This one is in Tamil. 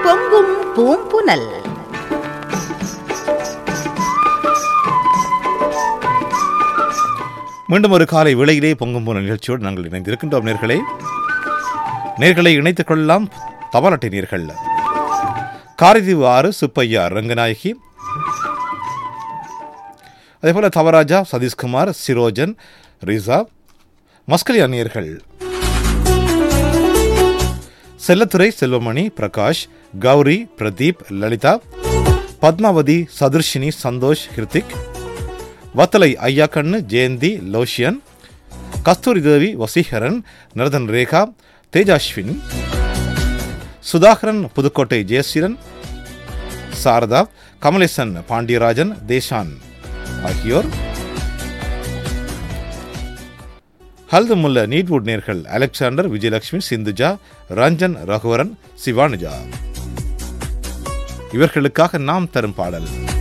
பொங்கும் பூம்புனல் மீண்டும் ஒரு காலை வேளையிலே பொங்கும் போன நிகழ்ச்சியோடு நாங்கள் இணைந்திருக்கின்றோம் நேர்களே நேர்களை இணைத்துக் கொள்ளலாம் தபால் அட்டை நேர்கள் காரிதீவு ஆறு சுப்பையா ரங்கநாயகி அதேபோல தவராஜா சதீஷ்குமார் சிரோஜன் ரிசா மஸ்கலி அந்நியர்கள் செல்லத்துறை செல்வமணி பிரகாஷ் கௌரி பிரதீப் லலிதா பத்மாவதி சதுர்ஷினி சந்தோஷ் ஹிருத்திக் வத்தலை ஐயாக்கண்ணு ஜெயந்தி லோஷியன் கஸ்தூரி தேவி வசீகரன் நரதன் ரேகா தேஜாஸ்வின் சுதாகரன் புதுக்கோட்டை ஜெயசீலன் சாரதா கமலேசன் பாண்டியராஜன் தேஷான் ஆகியோர் ஹல்துமுல்ல நீட்வுட் நேர்கள் அலெக்சாண்டர் விஜயலட்சுமி சிந்துஜா ரஞ்சன் ரகுவரன் சிவானுஜா இவர்களுக்காக நாம் தரும் பாடல்